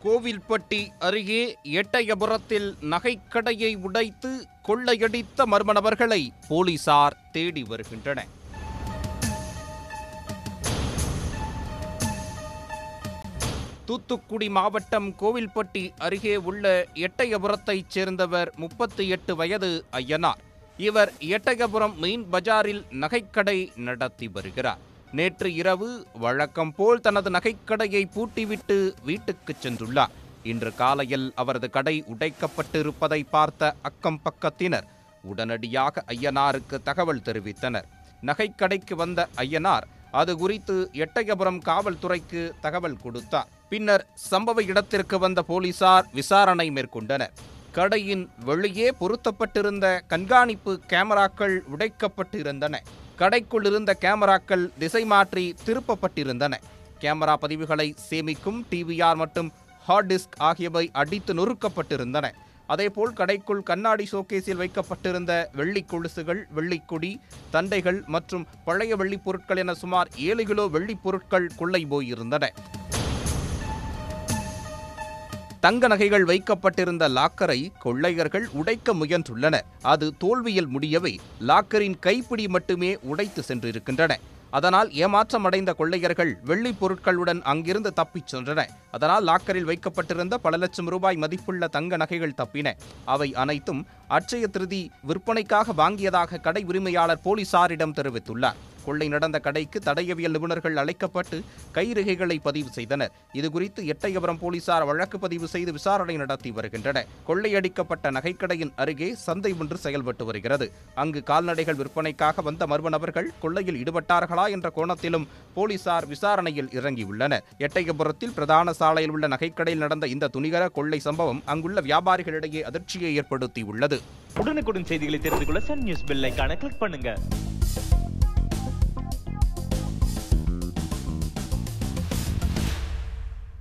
கோவில்பட்டி அருகே எட்டயபுரத்தில் நகைக்கடையை உடைத்து கொள்ளையடித்த மர்ம நபர்களை போலீசார் தேடி வருகின்றனர் தூத்துக்குடி மாவட்டம் கோவில்பட்டி அருகே உள்ள எட்டயபுரத்தைச் சேர்ந்தவர் முப்பத்தி எட்டு வயது ஐயனார் இவர் எட்டயபுரம் மெயின் பஜாரில் நகைக்கடை நடத்தி வருகிறார் நேற்று இரவு வழக்கம் போல் தனது நகைக்கடையை பூட்டிவிட்டு வீட்டுக்குச் சென்றுள்ளார் இன்று காலையில் அவரது கடை உடைக்கப்பட்டிருப்பதை பார்த்த அக்கம் பக்கத்தினர் உடனடியாக ஐயனாருக்கு தகவல் தெரிவித்தனர் நகைக்கடைக்கு வந்த ஐயனார் அது குறித்து எட்டயபுரம் காவல்துறைக்கு தகவல் கொடுத்தார் பின்னர் சம்பவ இடத்திற்கு வந்த போலீசார் விசாரணை மேற்கொண்டனர் கடையின் வெளியே பொருத்தப்பட்டிருந்த கண்காணிப்பு கேமராக்கள் உடைக்கப்பட்டிருந்தன கடைக்குள் இருந்த கேமராக்கள் திசை மாற்றி திருப்பப்பட்டிருந்தன கேமரா பதிவுகளை சேமிக்கும் டிவிஆர் மற்றும் ஹார்ட் டிஸ்க் ஆகியவை அடித்து நொறுக்கப்பட்டிருந்தன அதேபோல் கடைக்குள் கண்ணாடி ஷோகேஸில் வைக்கப்பட்டிருந்த வெள்ளி கொலுசுகள் வெள்ளிக்கொடி தண்டைகள் மற்றும் பழைய வெள்ளிப் பொருட்கள் என சுமார் ஏழு கிலோ வெள்ளிப் பொருட்கள் கொள்ளை போயிருந்தன தங்க நகைகள் வைக்கப்பட்டிருந்த லாக்கரை கொள்ளையர்கள் உடைக்க முயன்றுள்ளனர் அது தோல்வியில் முடியவே லாக்கரின் கைப்பிடி மட்டுமே உடைத்து சென்றிருக்கின்றன அதனால் ஏமாற்றம் அடைந்த கொள்ளையர்கள் வெள்ளிப் பொருட்களுடன் அங்கிருந்து தப்பிச் சென்றன அதனால் லாக்கரில் வைக்கப்பட்டிருந்த பல லட்சம் ரூபாய் மதிப்புள்ள தங்க நகைகள் தப்பின அவை அனைத்தும் அட்சய திருதி விற்பனைக்காக வாங்கியதாக கடை உரிமையாளர் போலீசாரிடம் தெரிவித்துள்ளார் கொள்ளை நடந்த கடைக்கு தடயவியல் நிபுணர்கள் அழைக்கப்பட்டு கைரேகைகளை பதிவு செய்தனர் இதுகுறித்து எட்டயபுரம் போலீசார் வழக்கு பதிவு செய்து விசாரணை நடத்தி வருகின்றனர் கொள்ளையடிக்கப்பட்ட நகைக்கடையின் அருகே சந்தை ஒன்று செயல்பட்டு வருகிறது அங்கு கால்நடைகள் விற்பனைக்காக வந்த மர்ம நபர்கள் கொள்ளையில் ஈடுபட்டார்களா என்ற கோணத்திலும் போலீசார் விசாரணையில் இறங்கியுள்ளனர் எட்டயபுரத்தில் பிரதான சாலையில் உள்ள நகைக்கடையில் நடந்த இந்த துணிகர கொள்ளை சம்பவம் அங்குள்ள வியாபாரிகளிடையே அதிர்ச்சியை ஏற்படுத்தியுள்ளது உடனுக்குடன் செய்திகளை தெரிந்து கொள்ள சன் நியூஸ் பெல் ஐகானை கிளிக் பண்ணுங்க